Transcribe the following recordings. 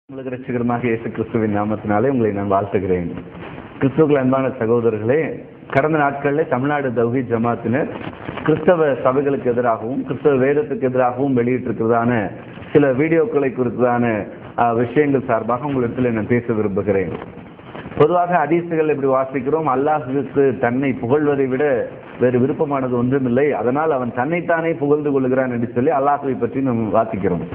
உங்களுக்கு ரசிகரமாக இயேசு கிறிஸ்துவின் நாமத்தினாலே உங்களை நான் வாழ்த்துகிறேன் கிறிஸ்துவுக்கு அன்பான சகோதரர்களே கடந்த நாட்களில் தமிழ்நாடு தௌஹி ஜமாத்தினர் கிறிஸ்தவ சபைகளுக்கு எதிராகவும் கிறிஸ்தவ வேதத்துக்கு எதிராகவும் வெளியிட்டிருக்கிறதான சில வீடியோக்களை குறித்ததான ஆஹ், விஷயங்கள் சார்பாக உங்களிடத்தில் நான் பேச விரும்புகிறேன் பொதுவாக ஹதீசுகள் இப்படி வாசிக்கிறோம் அல்லாஹுக்கு தன்னை புகழ்வதை விட வேறு விருப்பமானது ஒன்றுமில்லை அதனால் அவன் தன்னைத்தானே புகழ்ந்து கொள்கிறான் என்று சொல்லி அல்லாஹுவை பற்றி நாம் வாசிக்கிறோம்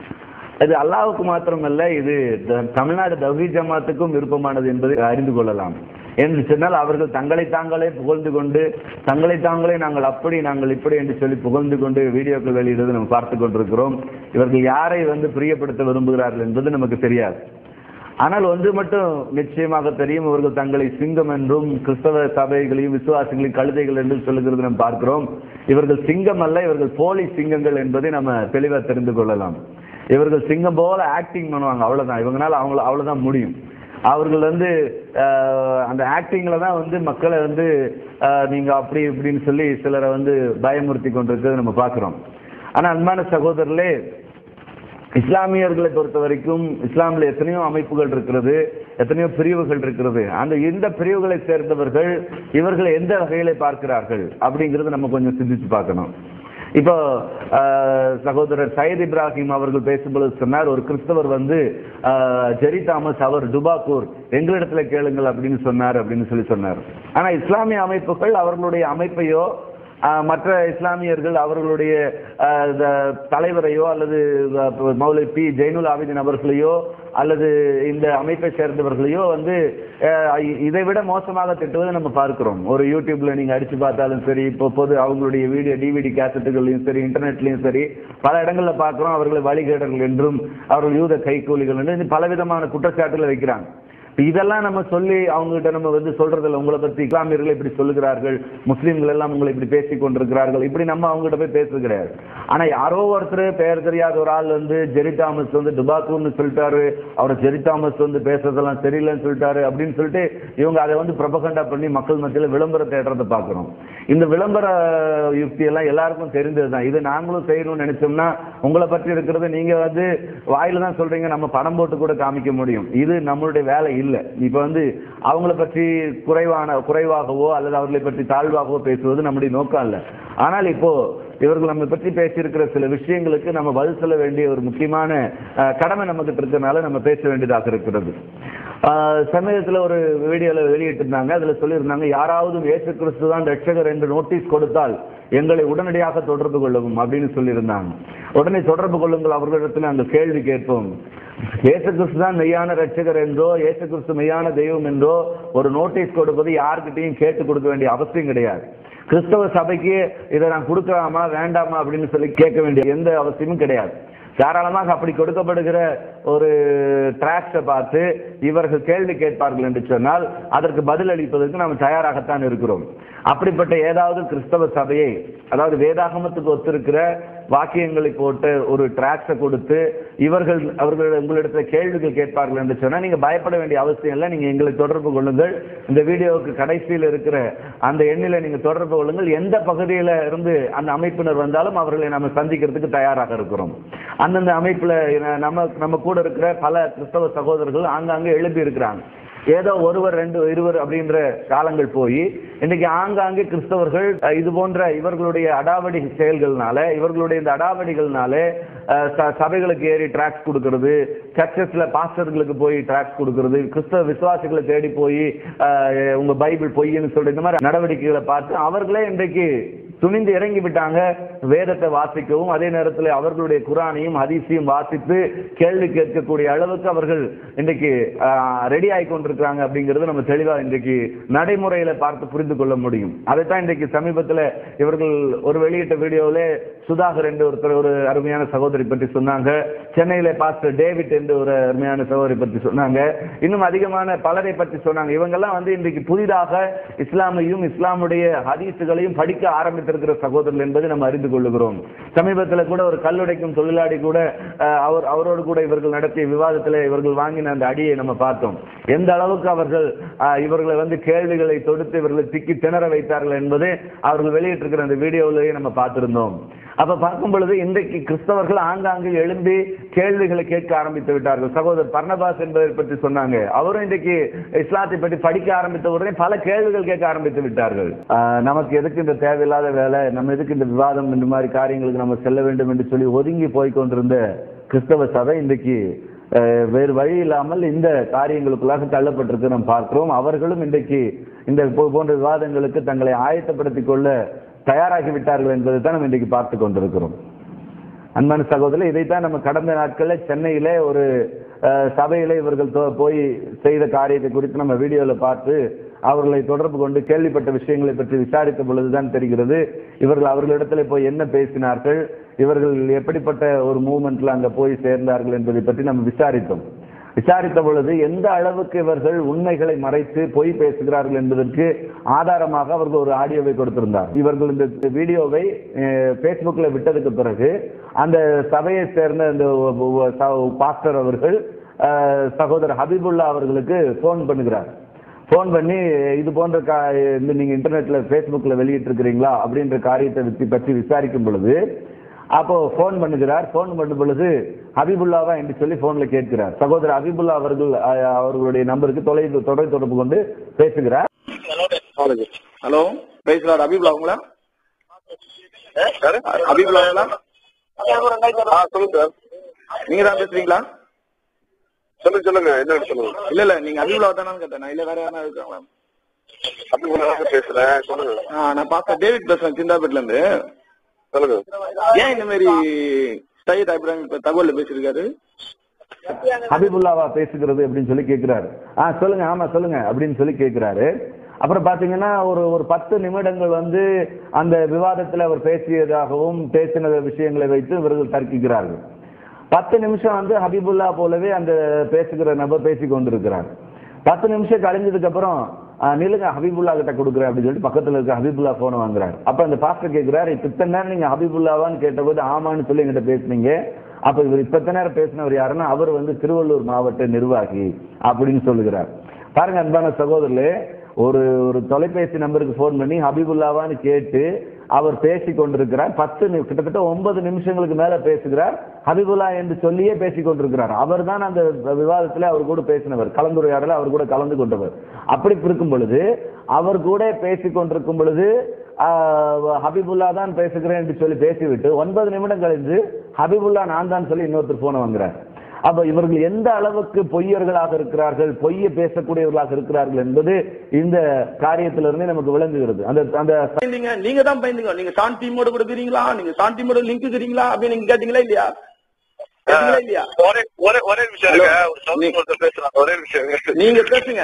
இது அல்லாஹ்வுக்கு மாத்திரமல்ல இது த- தமிழ்நாடு தௌஹி ஜமாத்துக்கும் விருப்பமானது என்பதை அறிந்து கொள்ளலாம் என்று சொன்னால் அவர்கள் தங்களை தாங்களே புகழ்ந்து கொண்டு தங்களை தாங்களே நாங்கள் அப்படி நாங்கள் இப்படி என்று சொல்லி புகழ்ந்து கொண்டு வீடியோக்கள் வெளியிடுவதை நம்ம பார்த்து கொண்டிருக்கிறோம் இவர்கள் யாரை வந்து பிரியப்படுத்த விரும்புகிறார்கள் என்பது நமக்கு தெரியாது ஆனால் ஒன்று மட்டும் நிச்சயமாக தெரியும் இவர்கள் தங்களை சிங்கம் என்றும் கிறிஸ்தவ சபைகளையும் விசுவாசிகளையும் கழுதைகள் என்றும் சொல்லுகிறது நாம் பார்க்கிறோம் இவர்கள் சிங்கம் அல்ல இவர்கள் போலி சிங்கங்கள் என்பதை நம்ம தெளிவாக தெரிந்து கொள்ளலாம் இவர்கள் சிங்கம் போல ஆக்டிங் பண்ணுவாங்க அவ்வளவுதான் இவங்களால அவங்கள அவ்வளவுதான் முடியும் அவர்கள் வந்து ஆஹ், அந்த ஆக்டிங்ல தான் வந்து மக்களை வந்து ஆஹ், நீங்க அப்படி இப்படின்னு சொல்லி சிலரை வந்து பயமுறுத்தி கொண்டிருக்கிறது நம்ம பார்க்கிறோம் ஆனா அன்பான சகோதரர்களே இஸ்லாமியர்களை பொறுத்த வரைக்கும் இஸ்லாமில் எத்தனையோ அமைப்புகள் இருக்கிறது எத்தனையோ பிரிவுகள் இருக்கிறது அந்த இந்த பிரிவுகளை சேர்ந்தவர்கள் இவர்களை எந்த வகையில பார்க்கிறார்கள் அப்படிங்கறத நம்ம கொஞ்சம் சிந்திச்சு பார்க்கணும் இப்போ ஆஹ், சகோதரர் சையத் இப்ராஹிம் அவர்கள் பேசும்பொழுது சொன்னார் ஒரு கிறிஸ்தவர் வந்து ஆஹ், ஜெரி தாமஸ் அவர் டுபாக்கூர் எங்களிடத்துல கேளுங்கள் அப்படின்னு சொன்னார் அப்படின்னு சொல்லி சொன்னார் ஆனா இஸ்லாமிய அமைப்புகள் அவர்களுடைய அமைப்பையோ ஆஹ் மற்ற இஸ்லாமியர்கள் அவர்களுடைய ஆஹ் இந்த தலைவரையோ அல்லது அஹ் மௌலவி பி ஜெயினுல் ஆபிதின் அவர்களையோ அல்லது இந்த அமைப்பை சேர்ந்தவர்களையோ வந்து ஆஹ் இதை விட மோசமாக திட்டுவதை நம்ம பார்க்கிறோம் ஒரு யூடியூப்ல நீங்க அடிச்சு பார்த்தாலும் சரி இப்போ பொது அவங்களுடைய வீடியோ டிவிடி கேசட்டுகள்லையும் சரி இன்டர்நெட்லயும் சரி பல இடங்கள்ல பார்க்கிறோம் அவர்களை வழிகேடர்கள் என்றும் அவர்கள் யூத கைகூலிகள் என்று பலவிதமான குற்றச்சாட்டுகளை வைக்கிறாங்க இதெல்லாம் நம்ம சொல்லி அவங்க கிட்ட நம்ம வந்து சொல்றதில்ல உங்களை பத்தி இஸ்லாமியர்கள் இப்படி சொல்லுகிறார்கள் முஸ்லீம்கள் எல்லாம் உங்களை இப்படி பேசிக் கொண்டிருக்கிறார்கள் இப்படி நம்ம அவங்க கிட்ட போய் பேசுறது கிடையாது ஆனா யாரோ ஒருத்தர் பெயர் தெரியாத ஒரு ஆள் வந்து ஜெரி தாமஸ் வந்து டுபாக்கூர்னு சொல்லிட்டாரு அவர் ஜெரி தாமஸ் வந்து பேசுறதெல்லாம் சரியில்லைன்னு சொல்லிட்டாரு அப்படின்னு சொல்லிட்டு இவங்க அதை வந்து பிரபகண்டா பண்ணி மக்கள் மத்தியில விளம்பரம் தேடுறதை பார்க்கிறோம் இந்த விளம்பர யுக்தி எல்லாம் எல்லாருக்கும் தெரிந்ததுதான் இது நாங்களும் செய்யணும்னு நினைச்சோம்னா உங்களை பற்றி இருக்கிறது நீங்க வந்து வாயில தான் சொல்றீங்க நம்ம பணம் போட்டு கூட காமிக்க முடியும் இது நம்மளுடைய வேலை இல்லை இப்ப வந்து அவங்கள பற்றி குறைவான குறைவாகவோ அல்லது அவர்களை பற்றி தாழ்வாகவோ பேசுவது நம்முடைய நோக்கம் அல்ல ஆனால் இப்போ இவர்கள் நம்ம பற்றி பேசியிருக்கிற சில விஷயங்களுக்கு நம்ம பதில் சொல்ல வேண்டிய ஒரு முக்கியமான அஹ், கடமை நமக்கு இருக்கிறதுனால நம்ம பேச வேண்டியதாக இருக்கிறது ஆஹ், சமீபத்துல ஒரு வீடியோல வெளியிட்டிருந்தாங்க அதுல சொல்லியிருந்தாங்க யாராவது இயேசு கிறிஸ்து தான் ரட்சகர் என்று நோட்டீஸ் கொடுத்தால் எங்களை உடனடியாக தொடர்பு கொள்ளவும் அப்படின்னு சொல்லியிருந்தாங்க உடனே தொடர்பு கொள்ளுங்கள் அவர்களிடத்தில் நாங்கள் கேள்வி கேட்போம் இயேசு கிறிஸ்து தான் மெய்யான ரட்சகர் என்றோ இயேசு கிறிஸ்து மெய்யான தெய்வம் என்றோ ஒரு நோட்டீஸ் கொடுப்பது யார்கிட்டையும் கேட்டு கொடுக்க வேண்டிய அவசியம் கிடையாது கிறிஸ்தவ சபைக்கு இதை நான் கொடுக்கலாமா வேண்டாமா அப்படின்னு சொல்லி கேட்க வேண்டிய எந்த அவசியமும் கிடையாது தாராளமாக அப்படி கொடுக்கப்படுகிற ஒரு டிராக்ஸை பார்த்து இவர்கள் கேள்வி கேட்பார்கள் என்று சொன்னால் அதற்கு பதில் அளிப்பதற்கு நாம் தயாராகத்தான் இருக்கிறோம் அப்படிப்பட்ட ஏதாவது கிறிஸ்தவ சபையை அதாவது வேதாகமத்துக்கு ஒத்திருக்கிற வாக்கியங்களை போட்டு ஒரு டிராக்ஸை கொடுத்து இவர்கள் அவர்கள் உங்களிடத்துல கேள்விகள் கேட்பார்கள் என்று சொன்னா நீங்க பயப்பட வேண்டிய அவசியம் இல்லை நீங்க எங்களை தொடர்பு கொள்ளுங்கள் இந்த வீடியோவுக்கு கடைசியில் இருக்கிற அந்த எண்ணில நீங்க தொடர்பு கொள்ளுங்கள் எந்த பகுதியில இருந்து அந்த அமைப்பினர் வந்தாலும் அவர்களை நம்ம சந்திக்கிறதுக்கு தயாராக இருக்கிறோம் அந்தந்த அமைப்புல ந- நம்ம நம்ம கூட இருக்கிற பல கிறிஸ்தவ சகோதரர்கள் ஆங்காங்கே எழுப்பி இருக்கிறாங்க ஏதோ ஒருவர் ரெண்டு இருவர் அப்படின்ற காலங்கள் போய் இன்னைக்கு ஆங்காங்கே கிறிஸ்தவர்கள் அஹ், இது போன்ற இவர்களுடைய அடாவடி செயல்கள்னால இவர்களுடைய இந்த அடாவடிகள்னால அஹ், ச- சபைகளுக்கு ஏறி டிராக்ஸ் கொடுக்கறது சர்ச்சஸ்ல பாஸ்டர்களுக்கு போய் டிராக்ஸ் கொடுக்கறது கிறிஸ்தவ விசுவாசிகளை தேடி போய் அஹ், உங்க பைபிள் பொய்ன்னு சொல்ற இந்த மாதிரி நடவடிக்கைகளை பார்த்து அவர்களே இன்றைக்கு துணிந்து இறங்கி விட்டாங்க வேதத்தை வாசிக்கவும் அதே நேரத்தில் அவர்களுடைய குரானையும் ஹதீஸையும் வாசித்து கேள்வி கேட்கக்கூடிய அளவுக்கு அவர்கள் இன்றைக்கு ரெடி ஆகி கொண்டிருக்கிறாங்க அப்படிங்கறது நம்ம தெளிவா இன்றைக்கு நடைமுறையில பார்த்து புரிந்து கொள்ள முடியும் அதைத்தான் இன்றைக்கு சமீபத்துல இவர்கள் ஒரு வெளியிட்ட வீடியோவில சுதாகர் என்று ஒருத்தர் ஒரு அருமையான சகோதரி பற்றி சொன்னாங்க சென்னையில பாஸ்டர் டேவிட் என்று ஒரு அருமையான சகோதரி பற்றி சொன்னாங்க இன்னும் அதிகமான பலரை பற்றி சொன்னாங்க இவங்கெல்லாம் வந்து இன்றைக்கு புதிதாக இஸ்லாமையும் இஸ்லாமுடைய ஹதீஸுகளையும் படிக்க ஆரம்பித்திருக்கிற சகோதரர்கள் என்பதை நம்ம அறிந்து கொள்ளுகிறோம் சமீபத்தில் கூட ஒரு கல்லுடைக்கும் தொழிலாளி கூட அஹ், அவர் அவரோடு கூட இவர்கள் நடத்திய விவாதத்தில் இவர்கள் வாங்கின அந்த அடியை நம்ம பார்த்தோம் எந்த அளவுக்கு அவர்கள் அஹ், இவர்களை வந்து கேள்விகளை தொடுத்து இவர்களை திக்கி திணற வைத்தார்கள் என்பது அவர்கள் வெளியிட்டிருக்கிற அந்த வீடியோவிலேயே நம்ம பார்த்திருந்தோம் அப்ப பார்க்கும் பொழுது இன்றைக்கு கிறிஸ்தவர்கள் ஆங்காங்கு எழும்பி கேள்விகளை கேட்க ஆரம்பித்து விட்டார்கள் சகோதரர் பர்ணபாஸ் என்பதை பற்றி சொன்னாங்க அவரும் இன்றைக்கு இஸ்லாத்தை பற்றி படிக்க ஆரம்பித்த உடனே பல கேள்விகள் கேட்க ஆரம்பித்து விட்டார்கள் ஆஹ் நமக்கு எதுக்கு இந்த தேவையில்லாத வேலை நம்ம எதுக்கு இந்த விவாதம் இந்த மாதிரி காரியங்களுக்கு நம்ம செல்ல வேண்டும் என்று சொல்லி ஒதுங்கி போய் கொண்டிருந்த கிறிஸ்தவ சபை இன்றைக்கு அஹ், வேறு வழி இல்லாமல் இந்த காரியங்களுக்குள்ளாக தள்ளப்பட்டிருக்கு நாம் பார்க்கிறோம் அவர்களும் இன்றைக்கு இந்த போ- போன்ற விவாதங்களுக்கு தங்களை ஆயத்தப்படுத்திக் கொள்ள தயாராகி விட்டார்கள் என்பதை தான் நம்ம இன்றைக்கு பார்த்து கொண்டிருக்கிறோம் அன்பான சகோதரர் இதைத்தான் நம்ம கடந்த நாட்களில் சென்னையில ஒரு அஹ், சபையில இவர்கள் தோ- போய் செய்த காரியத்தை குறித்து நம்ம வீடியோல பார்த்து அவர்களை தொடர்பு கொண்டு கேள்விப்பட்ட விஷயங்களை பற்றி விசாரித்த பொழுதுதான் தெரிகிறது இவர்கள் அவர்களிடத்துல போய் என்ன பேசினார்கள் இவர்கள் எப்படிப்பட்ட ஒரு மூவ்மெண்ட்ல அங்க போய் சேர்ந்தார்கள் என்பதை பற்றி நம்ம விசாரித்தோம் விசாரித்த பொழுது எந்த அளவுக்கு இவர்கள் உண்மைகளை மறைத்து பொய் பேசுகிறார்கள் என்பதற்கு ஆதாரமாக அவர்கள் ஒரு ஆடியோவை கொடுத்திருந்தார் இவர்கள் இந்த வீடியோவை பேஸ்புக்ல விட்டதுக்கு பிறகு அந்த சபையை சேர்ந்த இந்த பாஸ்டர் அவர்கள் அஹ், சகோதரர் ஹபீபுல்லா அவர்களுக்கு போன் பண்ணுகிறார் போன் பண்ணி இது போன்ற கா- இந்த நீங்க இன்டர்நெட்ல பேஸ்புக்ல வெளியிட்டு இருக்கிறீங்களா அப்படின்ற காரியத்தை பற்றி- பற்றி விசாரிக்கும் பொழுது அப்போ போன் பண்ணுகிறார் போன் பண்ணும் பொழுது ஹபீபுல்லாவா என்று சொல்லி போன்ல கேட்கிறார் சகோதரர் ஹபீபுல்லா அவர்கள் அஹ், அவர்களுடைய நம்பருக்கு தொலை தொடர்பு தொடர்பு கொண்டு பேசுகிறார் ஹலோ பேசுறாரு அபிபுல்லா அவங்களா அபிபுல்லா அவங்களா ஆ சொல்லுங்க சார் நீங்க தான் பேசுறீங்களா சொல்லுங்க சொல்லுங்க என்ன சொல்லுங்க இல்ல இல்ல நீங்க அபிபுல்லா தானு கேட்டேன் நான் இல்ல வேற யாரா இருக்காங்களா அப்படி ஒண்ணு பேசுறேன் சொல்லுங்க ஆ, நான் பாஸ்டர் டேவிட் பேசுறேன் சிந்தாபேட்ல இருந்து சொல்லுங்க ஏன் இந்த மாதிரி சையத் அபிராம் இப்ப தகவல்ல பேசியிருக்காரு ஹபீபுல்லாவா பேசுகிறது அப்படின்னு சொல்லி கேட்கிறாரு ஆ சொல்லுங்க ஆமா சொல்லுங்க அப்படின்னு சொல்லி கேட்கிறாரு அப்புறம் பாத்தீங்கன்னா ஒரு ஒரு பத்து நிமிடங்கள் வந்து அந்த விவாதத்தில் அவர் பேசியதாகவும் பேசின விஷயங்களை வைத்து இவர்கள் தர்க்கிக்கிறார்கள் பத்து நிமிஷம் வந்து ஹபீபுல்லா போலவே அந்த பேசுகிற நபர் பேசி கொண்டிருக்கிறார் பத்து நிமிஷம் கழிஞ்சதுக்கு அப்புறம் "ஆ, நில்லுங்க ஹபீபுல்லா கிட்ட கொடுக்குறேன் அப்படின்னு சொல்லிட்டு பக்கத்துல இருக்க ஹபீபுல்லா போனை வாங்குறாரு அப்ப அந்த பாஸ்டர் கேட்கிறாரு இப்ப இத்தனை நேரம் நீங்க ஹபீபுல்லாவான்னு கேட்டபோது ஆமான்னு சொல்லி எங்கிட்ட பேசுனீங்க அப்ப இவர் இப்ப இத்தனை நேரம் பேசினவர் யாருன்னா அவர் வந்து திருவள்ளூர் மாவட்ட நிர்வாகி அப்படின்னு சொல்லுகிறார் பாருங்க அன்பான சகோதரர்களே ஒரு ஒரு தொலைபேசி நம்பருக்கு ஃபோன் பண்ணி ஹபீபுல்லாவான்னு கேட்டு அவர் பேசி கொண்டிருக்கிறார் பத்து நி- கிட்டத்தட்ட ஒன்பது நிமிஷங்களுக்கு மேல பேசுகிறார் ஹபீபுல்லா என்று சொல்லியே பேசி கொண்டிருக்கிறார் அவர் தான் அந்த விவாதத்தில் அவர் கூட பேசினவர் கலந்துரையாடல அவர் கூட கலந்து கொண்டவர் அப்படி இருக்கும் பொழுது அவர் கூட பேசி கொண்டிருக்கும் பொழுது ஆஹ், ஹபீபுல்லா தான் பேசுகிறேன் என்று சொல்லி பேசிவிட்டு ஒன்பது நிமிடம் கழிந்து ஹபீபுல்லா நான் தான் சொல்லி இன்னொருத்தர் போன வாங்குறார் அப்ப இவர்கள் எந்த அளவுக்கு பொய்யர்களாக இருக்கிறார்கள் பொய்ய பேசக்கூடியவர்களாக இருக்கிறார்கள் என்பது இந்த காரியத்திலிருந்து நமக்கு விளங்குகிறது அந்த அந்த பயந்தீங்க நீங்க தான் பயந்தீங்க நீங்க சான் டீமோட கொடுக்குறீங்களா நீங்க சான் டீமோட லிங்க் இருக்கிறீங்களா அப்படின்னு நீங்க கேட்டீங்களா இல்லையா கேட்டீங்களா இல்லையா ஒரே ஒரே ஒரே நிமிஷம் இருங்க ஒரு சவுண்ட் ஒருத்தர் பேசுறாங்க ஒரே நிமிஷம் இருங்க. நீங்க பேசுங்க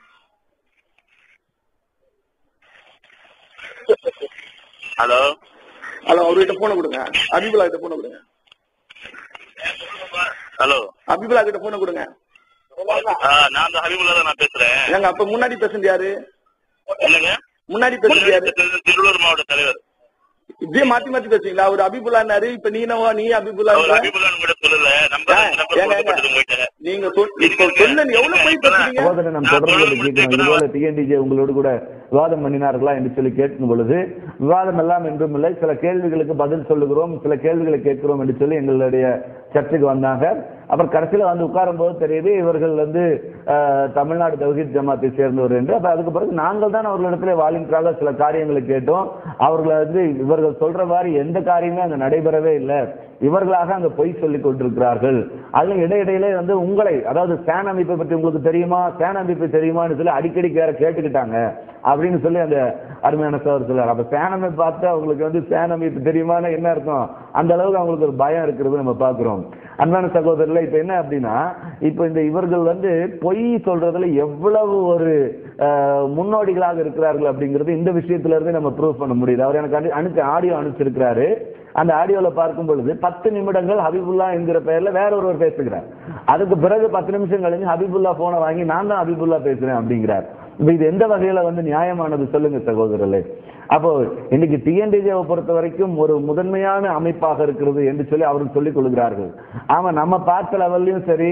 ஹலோ ஹலோ அவர்கிட்ட போன கொடுங்க அபிபுல்லா கிட்ட போன கொடுங்க ஹலோ அபிபுல்லா கிட்ட போன கொடுங்க நான் அந்த ஹபிபுல்லா தான் நான் பேசுறேன் ஏங்க அப்ப முன்னாடி பேசுறது யாரு இல்லங்க முன்னாடி பேசுறது யாரு திருவள்ளூர் மாவட்ட தலைவர் இப்படியே மாத்தி மாத்தி பேசுறீங்களா அவர் அபிபுல்லான்னாரு இப்ப நீ என்னவா நீ அபிபுல்லா அவர் ஹபிபுல்லான்னு கூட சொல்லல நம்பர் ஏன், நம்பர் ஏங்க, கொடுக்கப்பட்டது உங்ககிட்ட நீங்க சொல்- இப்ப சொல்ல எவ்வளவு போய் பேசுறீங்க சகோதரன் நாம் தொடர்பு கொண்டு கேட்கிறோம் இதுபோல டிஎன்டிஜே உங்களோடு கூட விவாதம் பண்ணினார்களா என்று சொல்லி கேட்கும் பொழுது விவாதம் எல்லாம் என்றும் இல்லை சில கேள்விகளுக்கு பதில் சொல்லுகிறோம் சில கேள்விகளை கேட்கிறோம் என்று சொல்லி எங்களுடைய சர்ச்சுக்கு வந்தாங்க அப்புறம் கடைசியில வந்து உட்காரும் போது தெரியுது இவர்கள் வந்து அஹ், தமிழ்நாடு தௌஹீத் ஜமாத்தை சேர்ந்தவர் என்று அப்ப அதுக்கு பிறகு நாங்கள் தான் அவர்களிடத்துல வாலின்றாக சில காரியங்களை கேட்டோம் அவர்களை வந்து இவர்கள் சொல்ற மாதிரி எந்த காரியமே அங்க நடைபெறவே இல்லை இவர்களாக அங்க பொய் சொல்லிக் கொண்டிருக்கிறார்கள் அதுல இடையிடையிலே வந்து உங்களை அதாவது சேன் அமைப்பை பற்றி உங்களுக்கு தெரியுமா சேன் அமைப்பு தெரியுமான்னு சொல்லி அடிக்கடி வேற கேட்டுக்கிட்டாங்க அப்படின்னு சொல்லி அந்த அருமையான சோர் சொல்லார் அப்ப சேன் அமைப்பு பார்த்து அவங்களுக்கு வந்து சேன் அமைப்பு தெரியுமான்னு என்ன அர்த்தம் அந்த அளவுக்கு அவங்களுக்கு ஒரு பயம் இருக்கிறது நம்ம பார்க்கிறோம் அன்பான சகோதரர்ல இப்ப என்ன அப்படின்னா இப்ப இந்த இவர்கள் வந்து பொய் சொல்றதுல எவ்வளவு ஒரு அஹ், முன்னோடிகளாக இருக்கிறார்கள் அப்படிங்கிறது இந்த விஷயத்துல இருந்து நம்ம ப்ரூவ் பண்ண முடியுது அவர் எனக்கு அனு- அனுப்பி ஆடியோ அனுப்பிச்சிருக்கிறாரு அந்த ஆடியோல பார்க்கும் பொழுது பத்து நிமிடங்கள் ஹபிபுல்லா என்கிற பெயர்ல வேற ஒருவர் பேசுகிறார் அதுக்கு பிறகு பத்து நிமிஷம் கழிஞ்சு ஹபிபுல்லா போனை வாங்கி நான் தான் ஹபிபுல்லா பேசுறேன் அப்படிங்கிறார் இப்ப இது எந்த வகையில வந்து நியாயமானது சொல்லுங்க சகோதரர்களே அப்போ இன்னைக்கு டிஎன்டிஜேவை பொறுத்த வரைக்கும் ஒரு முதன்மையான அமைப்பாக இருக்கிறது என்று சொல்லி அவர்கள் சொல்லிக் கொள்கிறார்கள் ஆமா நம்ம பார்த்த லெவல்லையும் சரி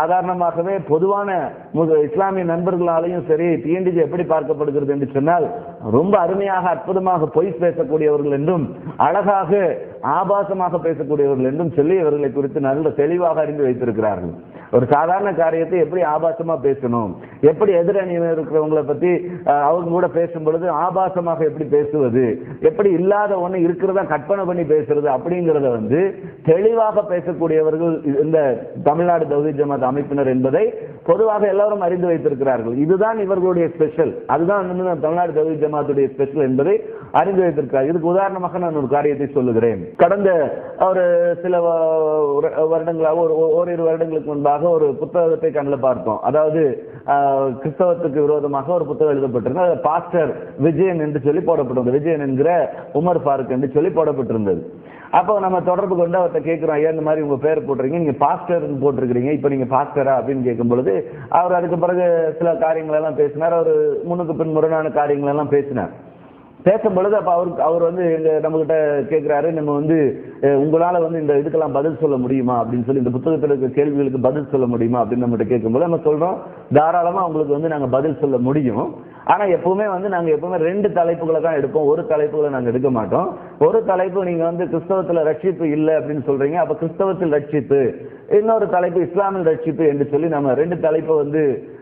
சாதாரணமாகவே பொதுவான மு- இஸ்லாமிய நண்பர்களாலையும் சரி டிஎன்டிஜே எப்படி பார்க்கப்படுகிறது என்று சொன்னால் ரொம்ப அருமையாக அற்புதமாக பொய் பேசக்கூடியவர்கள் என்றும் அழகாக ஆபாசமாக பேசக்கூடியவர்கள் என்றும் சொல்லி இவர்களை குறித்து நல்ல தெளிவாக அறிந்து வைத்திருக்கிறார்கள் ஒரு சாதாரண காரியத்தை எப்படி ஆபாசமா பேசணும் எப்படி எதிரணியில் இருக்கிறவங்களை பத்தி அஹ், அவங்க கூட பேசும் பொழுது ஆபாசமாக எப்படி பேசுவது எப்படி இல்லாத ஒண்ணு இருக்கிறதா கற்பனை பண்ணி பேசுறது அப்படிங்கறத வந்து தெளிவாக பேசக்கூடியவர்கள் இந்த தமிழ்நாடு தௌஹி ஜமாத் அமைப்பினர் என்பதை பொதுவாக எல்லாரும் அறிந்து வைத்திருக்கிறார்கள் இதுதான் இவர்களுடைய ஸ்பெஷல் அதுதான் வந்து நம்ம தமிழ்நாடு தௌஹி ஜமாத்துடைய ஸ்பெஷல் என்பதை அறிந்து வைத்திருக்கிறார் இதுக்கு உதாரணமாக நான் ஒரு காரியத்தை சொல்லுகிறேன் கடந்த ஒரு சில வ- ஒரு வருடங்களாக ஒரு ஓ- ஓரிரு வருடங்களுக்கு முன்பாக ஒரு புத்தகத்தை கண்ணில் பார்த்தோம் அதாவது ஆஹ், கிறிஸ்தவத்துக்கு விரோதமாக ஒரு புத்தகம் எழுதப்பட்டிருந்தது அது பாஸ்டர் விஜயன் என்று சொல்லி போடப்பட்டிருந்தது விஜயன் என்கிற உமர் ஃபாரூக் என்று சொல்லி போடப்பட்டிருந்தது அப்போ நம்ம தொடர்பு கொண்டு அவர்கிட்ட கேட்கிறோம் ஐயா இந்த மாதிரி உங்க பேர் போட்டிருக்கீங்க நீங்க பாஸ்டர் போட்டிருக்கிறீங்க இப்போ நீங்க பாஸ்டரா அப்படின்னு கேட்கும் பொழுது அவர் அதுக்கு பிறகு சில காரியங்கள் எல்லாம் பேசினார் அவர் முன்னுக்கு பின் முரணான காரியங்கள் எல்லாம் பேசினார் பேசும் பொழுது அப்ப அவருக்கு அவர் வந்து எங்க நம்ம கிட்ட கேட்கிறாரு நம்ம வந்து அஹ், உங்களால வந்து இந்த இதுக்கெல்லாம் பதில் சொல்ல முடியுமா அப்படின்னு சொல்லி இந்த புத்தகத்தில் இருக்க கேள்விகளுக்கு பதில் சொல்ல முடியுமா அப்படின்னு நம்ம கிட்ட கேட்கும்போது நம்ம சொல்றோம் தாராளமா உங்களுக்கு வந்து நாங்க பதில் சொல்ல முடியும் ஆனா எப்பவுமே வந்து நாங்க எப்பவுமே ரெண்டு தலைப்புகளை தான் எடுப்போம் ஒரு தலைப்புகளை நாங்க எடுக்க மாட்டோம் ஒரு தலைப்பு நீங்க வந்து கிறிஸ்தவத்துல ரட்சிப்பு இல்லை அப்படின்னு சொல்றீங்க அப்ப கிறிஸ்தவத்தில் ரட்சிப்பு இன்னொரு தலைப்பு இஸ்லாமில் ரட்சிப்பு என்று சொல்லி நம்ம ரெண்டு தலைப்பை வந்து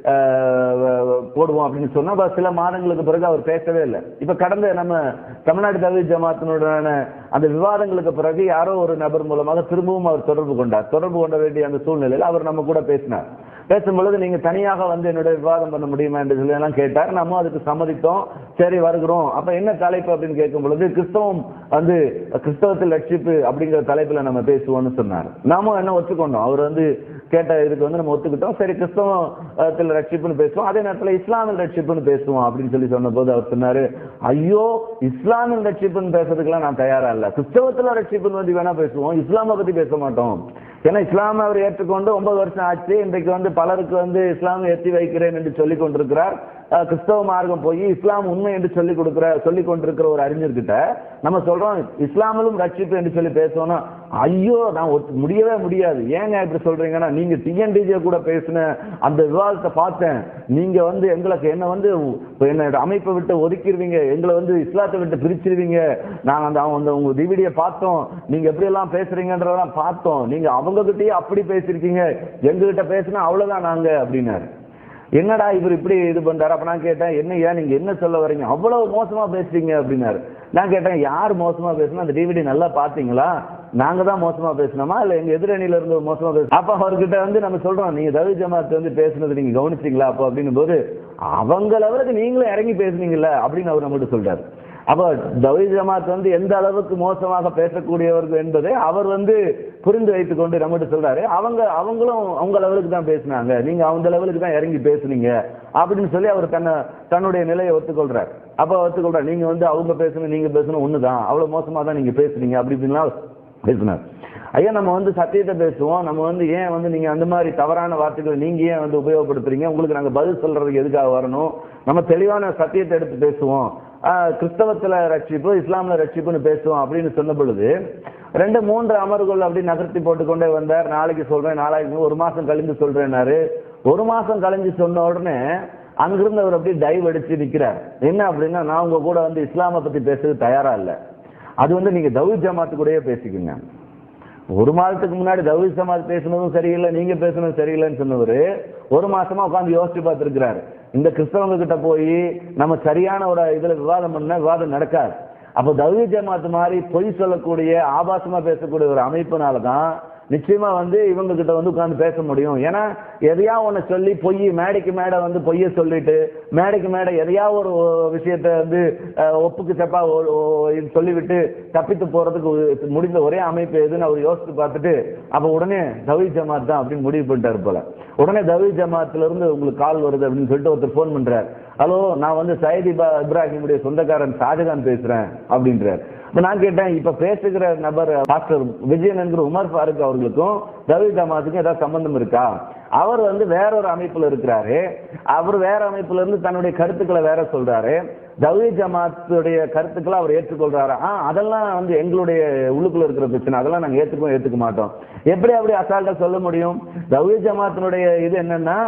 ஆஹ், போடுவோம் அப்படின்னு சொன்னா அப்ப சில மாதங்களுக்கு பிறகு அவர் பேசவே இல்லை இப்ப கடந்த நம்ம தமிழ்நாடு தவி ஜமாத்தினுடனான அந்த விவாதங்களுக்கு பிறகு யாரோ ஒரு நபர் மூலமாக திரும்பவும் அவர் தொடர்பு கொண்டார் தொடர்பு கொண்ட வேண்டிய அந்த சூழ்நிலையில் அவர் நம்ம கூட பேசினார் பேசும் பொழுது நீங்க தனியாக வந்து என்னோட விவாதம் பண்ண முடியுமா என்று சொல்லி எல்லாம் கேட்டார் நம்ம அதுக்கு சம்மதித்தோம் சரி வருகிறோம் அப்ப என்ன தலைப்பு அப்படின்னு கேட்கும் பொழுது கிறிஸ்தவம் வந்து கிறிஸ்தவத்தில் ரட்சிப்பு அப்படிங்கிற தலைப்புல நம்ம பேசுவோம்னு சொன்னார் நாம என்ன ஒத்துக்கொண்டோம் அவர் வந்து கேட்ட இதுக்கு வந்து நம்ம ஒத்துக்கிட்டோம் சரி கிறிஸ்தவத்தில் ரட்சிப்புன்னு பேசுவோம் அதே நேரத்துல இஸ்லாமில் ரட்சிப்புன்னு பேசுவோம் அப்படின்னு சொல்லி சொன்ன போது அவர் சொன்னாரு ஐயோ இஸ்லாமில் ரட்சிப்புன்னு பேசுறதுக்கெல்லாம் நான் தயாரா இல்ல கிறிஸ்தவத்துல ரட்சிப்புன்னு வந்து வேணா பேசுவோம் இஸ்லாமை பத்தி பேச மாட்டோம் ஏன்னா இஸ்லாமை அவர் ஏற்றுக்கொண்டு ஒன்பது வருஷம் ஆச்சு இன்றைக்கு வந்து பலருக்கு வந்து இஸ்லாமை ஏற்றி வைக்கிறேன் என்று சொல்லிக் கொண்டிருக்கிறார் அஹ் கிறிஸ்தவ மார்க்கம் போய் இஸ்லாம் உண்மை என்று சொல்லி கொடுக்கிற சொல்லிக் கொண்டிருக்கிற ஒரு அறிஞர்கிட்ட நம்ம சொல்றோம் இஸ்லாமிலும் ரட்சிப்பு என்று சொல்லி பேசணும் ஐயோ நான் ஒத்து- முடியவே முடியாது ஏங்க இப்படி சொல்றீங்கன்னா நீங்க டிஎன்டிஜே கூட பேசின அந்த விவாதத்தை பார்த்தேன் நீங்க வந்து எங்களுக்கு என்ன வந்து என்னோட அமைப்பை விட்டு ஒதுக்கிடுவீங்க எங்களை வந்து இஸ்லாத்தை விட்டு பிரிச்சிருவீங்க நாங்க அந்த அவங்க உங்க டிவிடியை பார்த்தோம் நீங்க எப்படி எல்லாம் பேசுறீங்கன்றதெல்லாம் பார்த்தோம் நீங்க அவங்க கிட்டயே அப்படி பேசிருக்கீங்க எங்க கிட்ட பேசினா அவ்வளவுதான் நாங்க அப்படின்னாரு என்னடா இவர் இப்படி இது பண்றாரு அப்ப நான் கேட்டேன் என்ன ஏன் நீங்க என்ன சொல்ல வரீங்க அவ்வளவு மோசமா பேசுறீங்க அப்படின்னாரு நான் கேட்டேன் யார் மோசமா பேசுனா அந்த டிவிடி நல்லா பாத்தீங்களா நாங்க தான் மோசமா பேசினோமா இல்ல எங்க எதிரணியில இருந்து மோசமா பேச அப்ப அவர்கிட்ட வந்து நம்ம சொல்றோம் நீங்க தவி ஜமாத் வந்து பேசுனது நீங்க கவனிச்சீங்களா அப்போ அப்படின்னும் போது அவங்க லெவலுக்கு நீங்களும் இறங்கி பேசுனீங்கல்ல அப்படின்னு அவர் நம்மகிட்ட சொல்றாரு அப்ப தவி ஜமாத் வந்து எந்த அளவுக்கு மோசமாக பேசக்கூடியவர்கள் என்பதை அவர் வந்து புரிந்து வைத்துக் கொண்டு நம்மகிட்ட சொல்றாரு அவங்க அவங்களும் அவங்க லெவலுக்கு தான் பேசினாங்க நீங்க அவங்க லெவலுக்கு தான் இறங்கி பேசுனீங்க அப்படின்னு சொல்லி அவர் தன்னை தன்னுடைய நிலையை ஒத்துக்கொள்றாரு அப்ப ஒத்துக்கொள்றாரு நீங்க வந்து அவங்க பேசணும் நீங்க பேசணும் ஒண்ணுதான் அவ்வளவு மோசமா தான் நீங்க பேசுனீங்க அப்படி இப்படின்லாம் பேசினார் ஐயா நம்ம வந்து சத்தியத்தை பேசுவோம் நம்ம வந்து ஏன் வந்து நீங்க அந்த மாதிரி தவறான வார்த்தைகளை நீங்க ஏன் வந்து உபயோகப்படுத்துறீங்க உங்களுக்கு நாங்க பதில் சொல்றதுக்கு எதுக்காக வரணும் நம்ம தெளிவான சத்தியத்தை எடுத்து பேசுவோம் ஆஹ் கிறிஸ்தவத்துல ரட்சிப்பு இஸ்லாம்ல ரட்சிப்புன்னு பேசுவோம் அப்படின்னு சொன்ன பொழுது ரெண்டு மூன்று அமர்வுகள் அப்படி நகர்த்தி போட்டுக்கொண்டே வந்தார் நாளைக்கு சொல்றேன் நாளைக்கு ஒரு மாசம் கழிஞ்சு சொல்றேன்னாரு ஒரு மாசம் கழிஞ்சு சொன்ன உடனே அங்கிருந்து அவர் அப்படியே டைவ் அடிச்சு நிக்கிறார் என்ன அப்படின்னா நான் உங்க கூட வந்து இஸ்லாமை பத்தி பேசுறது தயாரா இல்ல அது வந்து நீங்க தௌஹீத் ஜமாத்து கூடயே பேசிக்கோங்க ஒரு மாதத்துக்கு முன்னாடி தௌஹீத் ஜமாத் பேசுனதும் சரியில்லை நீங்க பேசுனதும் சரியில்லைன்னு சொன்னவர் ஒரு மாசமா உட்காந்து யோசிச்சு பார்த்திருக்கிறாரு இந்த கிறிஸ்தவங்க கிட்ட போய் நம்ம சரியான ஒரு இதுல விவாதம் பண்ண விவாதம் நடக்காது அப்போ தௌஹீத் ஜமாத் மாதிரி பொய் சொல்லக்கூடிய ஆபாசமா பேசக்கூடிய ஒரு அமைப்புனால தான் நிச்சயமா வந்து இவங்க கிட்ட வந்து உட்கார்ந்து பேச முடியும் ஏன்னா எதையா ஒண்ணு சொல்லி பொய் மேடைக்கு மேடை வந்து பொய்ய சொல்லிட்டு மேடைக்கு மேடை எதையா ஒரு விஷயத்த வந்து அஹ், ஒப்புக்கு செப்பா ஒ- ஒ- இது சொல்லிவிட்டு தப்பித்து போறதுக்கு ஒரு- முடிந்த ஒரே அமைப்பு எதுன்னு அவர் யோசிச்சு பார்த்துட்டு அப்ப உடனே தவி ஜமாத் தான் அப்படின்னு முடிவு பண்ணிட்டாரு போல உடனே தவி ஜமாத்துல இருந்து உங்களுக்கு கால் வருது அப்படின்னு சொல்லிட்டு ஒருத்தர் ஃபோன் பண்றாரு ஹலோ நான் வந்து சயீத் இபா இப்ராஹிமுடைய சொந்தக்காரன் ஷாஜகான் பேசுறேன் அப்படின்றார் இப்ப நான் கேட்டேன் இப்ப பேசுகிற நபர் பாஸ்டர் விஜயன் என்கிற உமர் ஃபாரூக் அவர்களுக்கும் தவி ஜமாத்துக்கும் ஏதாவது சம்பந்தம் இருக்கா அவர் வந்து வேற ஒரு அமைப்புல இருக்கிறாரு அவர் வேற அமைப்புல இருந்து தன்னுடைய கருத்துக்களை வேற சொல்றாரு தவி ஜமாத்துடைய கருத்துக்களை அவர் ஏற்றுக்கொள்றாரு ஆ அதெல்லாம் வந்து எங்களுடைய உள்ளுக்குள்ள இருக்கிற பிரச்சனை அதெல்லாம் நாங்க ஏத்துக்கோ ஏத்துக்க மாட்டோம் எப்படி அப்படி அசால்ட்டா சொல்ல முடியும் தவி ஜமாத்தினுடைய இது என்னன்னா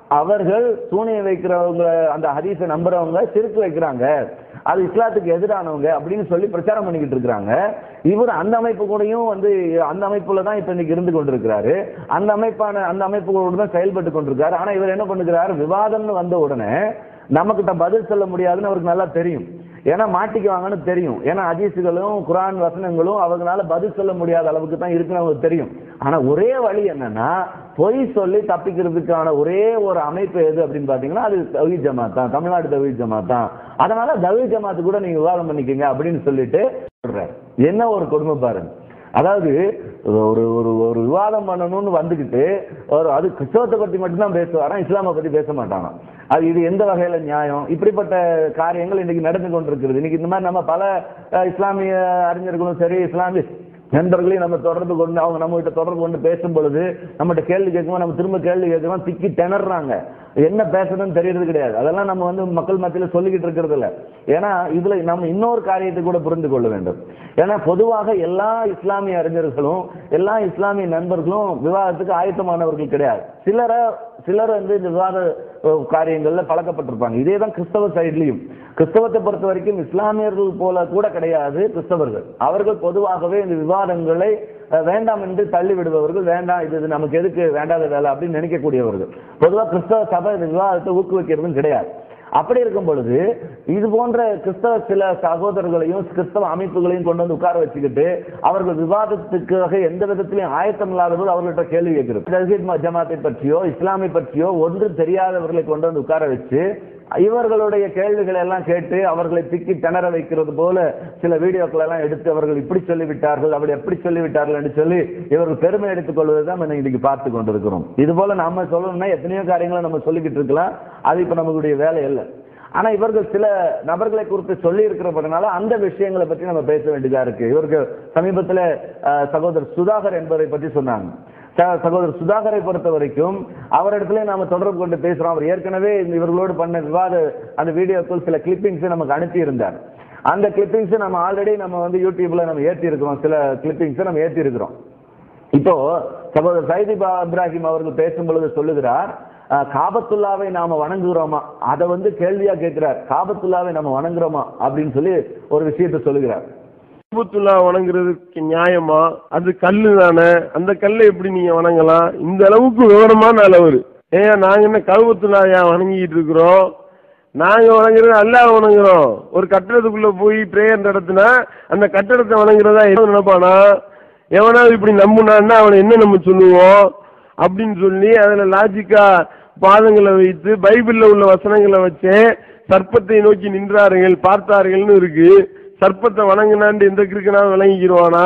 அவர்கள் சூனியம் வைக்கிறவங்க அந்த ஹதீஸை நம்புறவங்க சிறுக்கு வைக்கிறாங்க அது இஸ்லாத்துக்கு எதிரானவங்க அப்படின்னு சொல்லி பிரச்சாரம் பண்ணிக்கிட்டு இருக்கிறாங்க இவர் அந்த அமைப்பு கூடயும் வந்து அந்த அமைப்புல தான் இப்ப இன்னைக்கு இருந்து கொண்டிருக்கிறாரு அந்த அமைப்பான அந்த அமைப்புகளோடு தான் செயல்பட்டு கொண்டிருக்காரு ஆனா இவர் என்ன பண்ணுகிறாரு விவாதம்னு வந்த உடனே நமக்கிட்ட பதில் சொல்ல முடியாதுன்னு அவருக்கு நல்லா தெரியும் ஏன்னா மாட்டிக்குவாங்கன்னு தெரியும் ஏன்னா ஹதீஸுகளும் குரான் வசனங்களும் அவங்களால பதில் சொல்ல முடியாத அளவுக்கு தான் இருக்குன்னு அவங்களுக்கு தெரியும் ஆனா ஒரே வழி என்னன்னா பொய் சொல்லி தப்பிக்கிறதுக்கான ஒரே ஒரு அமைப்பு எது அப்படின்னு பாத்தீங்கன்னா அது தவி ஜமாத் தான் தமிழ்நாடு தவி ஜமாத் தான் அதனால தவி ஜமாத்து கூட நீங்க விவாதம் பண்ணிக்கங்க அப்படின்னு சொல்லிட்டு சொல்றாரு என்ன ஒரு கொடுமை பாருங்க அதாவது ஒரு ஒரு ஒரு விவாதம் பண்ணணும்னு வந்துகிட்டு ஒரு அது கிறிஸ்தவத்தை பத்தி மட்டும்தான் பேசுவாராம் இஸ்லாமை பத்தி பேச மாட்டாங்க அது இது எந்த வகையில நியாயம் இப்படிப்பட்ட காரியங்கள் இன்னைக்கு நடந்து கொண்டிருக்கிறது இன்னைக்கு இந்த மாதிரி நம்ம பல அஹ், இஸ்லாமிய அறிஞர்களும் சரி இஸ்லாமிய நண்பர்களையும் நம்ம தொடர்பு கொண்டு அவங்க நம்ம கிட்ட தொடர்பு கொண்டு பேசும் பொழுது நம்மகிட்ட கேள்வி கேட்கும்போது நம்ம திரும்ப கேள்வி கேட்குறோம் திக்கி திணறாங்க என்ன பேசுறதுன்னு தெரியறது கிடையாது அதெல்லாம் நம்ம வந்து மக்கள் மத்தியில சொல்லிக்கிட்டு இருக்கிறது இல்ல ஏன்னா இதுல நம்ம இன்னொரு காரியத்தை கூட புரிந்து கொள்ள வேண்டும் ஏன்னா பொதுவாக எல்லா இஸ்லாமிய அறிஞர்களும் எல்லா இஸ்லாமிய நண்பர்களும் விவாதத்துக்கு ஆயத்தமானவர்கள் கிடையாது சிலர சிலர் வந்து இந்த விவாத அஹ், காரியங்கள்ல பழக்கப்பட்டிருப்பாங்க இதே தான் கிறிஸ்தவ சைட்லயும் கிறிஸ்தவத்தை பொறுத்த வரைக்கும் இஸ்லாமியர்கள் போல கூட கிடையாது கிறிஸ்தவர்கள் அவர்கள் பொதுவாகவே இந்த விவாதங்களை அஹ், வேண்டாம் என்று தள்ளி விடுபவர்கள் வேண்டாம் இது இது நமக்கு எதுக்கு வேண்டாத வேலை அப்படின்னு நினைக்கக்கூடியவர்கள் பொதுவாக கிறிஸ்தவ சபை இந்த விவாதத்தை ஊக்குவிக்கிறதும் கிடையாது அப்படி இருக்கும் பொழுது இது போன்ற கிறிஸ்தவ சில சகோதரர்களையும் கிறிஸ்தவ அமைப்புகளையும் கொண்டு வந்து உட்கார வச்சுக்கிட்டு அவர்கள் விவாதத்துக்காக எந்த விதத்திலையும் ஆயத்தம் இல்லாதவர்கள் அவர்கள்ட்ட கேள்வி கேட்கிறது தஹ்லீத் ஜமாத்தை பற்றியோ இஸ்லாமை பற்றியோ ஒன்றும் தெரியாதவர்களை கொண்டு வந்து உட்கார வச்சு இவர்களுடைய கேள்விகளை எல்லாம் கேட்டு அவர்களை திக்கி திணற வைக்கிறது போல சில வீடியோக்கள் எல்லாம் எடுத்து அவர்கள் இப்படி சொல்லிவிட்டார்கள் அப்படி எப்படி சொல்லிவிட்டார்கள் என்று சொல்லி இவர்கள் பெருமை எடுத்துக் கொள்வதை தான் நம்ம இன்னைக்கு பார்த்து கொண்டிருக்கிறோம் இது போல நம்ம சொல்லணும்னா எத்தனையோ காரியங்களை நம்ம சொல்லிக்கிட்டு இருக்கலாம் அது இப்ப நம்மளுடைய வேலை இல்லை ஆனா இவர்கள் சில நபர்களை குறித்து சொல்லி இருக்கிறபடினால அந்த விஷயங்களை பற்றி நம்ம பேச வேண்டியதா இருக்கு இவருக்கு சமீபத்துல அஹ், சகோதரர் சுதாகர் என்பதை பற்றி சொன்னாங்க ச- சகோதரர் சுதாகரை பொறுத்த வரைக்கும் அவரிடத்துல நாம தொடர்பு கொண்டு பேசுறோம் அவர் ஏற்கனவே இந்த இவர்களோடு பண்ண விவாத அந்த வீடியோக்கள் சில கிளிப்பிங்ஸ் நமக்கு அனுப்பி இருந்தார் அந்த கிளிப்பிங்ஸ் நம்ம ஆல்ரெடி நம்ம வந்து யூடியூப்ல நம்ம ஏற்றி இருக்கிறோம் சில கிளிப்பிங்ஸ் நம்ம ஏற்றி இருக்கிறோம் இப்போ சகோதரர் சைதி இப்ராஹிம் அவர்கள் பேசும் பொழுது சொல்லுகிறார் அஹ், காபத்துல்லாவை நாம வணங்குகிறோமா அதை வந்து கேள்வியா கேட்கிறார் காபத்துல்லாவை நம்ம வணங்குறோமா அப்படின்னு சொல்லி ஒரு விஷயத்தை சொல்லுகிறார் கல்பத்துல்லா வணங்குறதுக்கு நியாயமா அது கல்லு தானே அந்த கல்லை எப்படி நீங்க வணங்கலாம் இந்த அளவுக்கு விவரமான அளவர் ஏன் நாங்க என்ன கல்பத்துல்லா ஏன் வணங்கிட்டு இருக்கிறோம் நாங்க வணங்குறது அல்லாஹ் வணங்குறோம் ஒரு கட்டடத்துக்குள்ள போய் பிரேயர் நடத்தினா அந்த கட்டடத்தை வணங்குறதா என்ன நினைப்பானா எவனாவது இப்படி நம்புனான்னா அவனை என்ன நம்ம சொல்லுவோம் அப்படின்னு சொல்லி அதுல லாஜிக்கா பாதங்களை வைத்து பைபிள்ல உள்ள வசனங்களை வச்சு சர்ப்பத்தை நோக்கி நின்றார்கள் பார்த்தார்கள்னு இருக்கு சர்ப்பத்தை வணங்கினாண்டு எந்த கிறுக்கனாவது விளங்கிக்கிடுவானா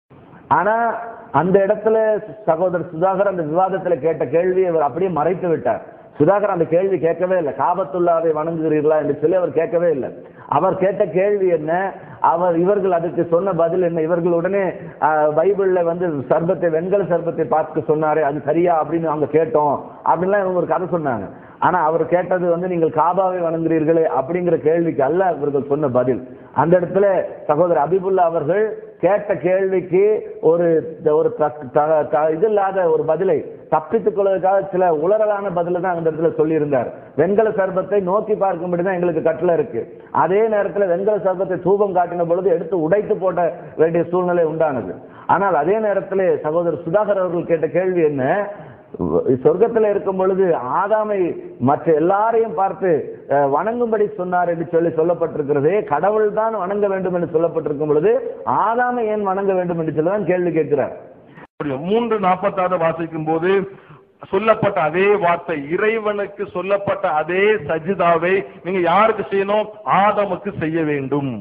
ஆனா அந்த இடத்துல சகோதரர் சுதாகர் அந்த விவாதத்துல கேட்ட கேள்வியை அவர் அப்படியே மறைத்து விட்டார் சுதாகர் அந்த கேள்வி கேட்கவே இல்லை காபத்துல்லாவை வணங்குகிறீர்களா என்று சொல்லி அவர் கேட்கவே இல்லை அவர் கேட்ட கேள்வி என்ன அவர் இவர்கள் அதுக்கு சொன்ன பதில் என்ன இவர்கள் உடனே ஆஹ், பைபிள்ல வந்து சர்பத்தை வெண்கல சர்பத்தை பார்த்து சொன்னாரே அது சரியா அப்படின்னு அவங்க கேட்டோம் அப்படின்லாம் இவங்க ஒரு கதை சொன்னாங்க ஆனா அவர் கேட்டது வந்து நீங்கள் காபாவை வணங்குறீர்களே அப்படிங்கிற கேள்விக்கு அல்ல இவர்கள் சொன்ன பதில் அந்த இடத்துல சகோதரர் அபிபுல்லா அவர்கள் கேட்ட கேள்விக்கு ஒரு ஒரு தக்- த- த- இது இல்லாத ஒரு பதிலை தப்பித்துக் கொள்வதற்காக சில உளறலான பதில தான் அந்த இடத்துல சொல்லியிருந்தார் வெண்கல சர்பத்தை நோக்கி பார்க்கும்படி தான் எங்களுக்கு கட்டளை இருக்கு அதே நேரத்துல வெண்கல சர்பத்தை தூபம் காட்டின பொழுது எடுத்து உடைத்து போட வேண்டிய சூழ்நிலை உண்டானது ஆனால் அதே நேரத்திலே சகோதரர் சுதாகர் அவர்கள் கேட்ட கேள்வி என்ன சொர்க்கத்துல இருக்கும் பொழுது ஆதாமை மற்ற எல்லாரையும் பார்த்து அஹ், வணங்கும்படி சொன்னார் என்று சொல்லி சொல்லப்பட்டிருக்கிறது கடவுள் தான் வணங்க வேண்டும் என்று சொல்லப்பட்டிருக்கும் பொழுது ஆதாமை ஏன் வணங்க வேண்டும் என்று சொல்லி தான் கேள்வி கேட்கிறார் மூன்று நாற்பத்தாறு வாசிக்கும் போது சொல்லப்பட்ட அதே வார்த்தை இறைவனுக்கு சொல்லப்பட்ட அதே சஜிதாவை நீங்க யாருக்கு செய்யணும் ஆதமுக்கு செய்ய வேண்டும்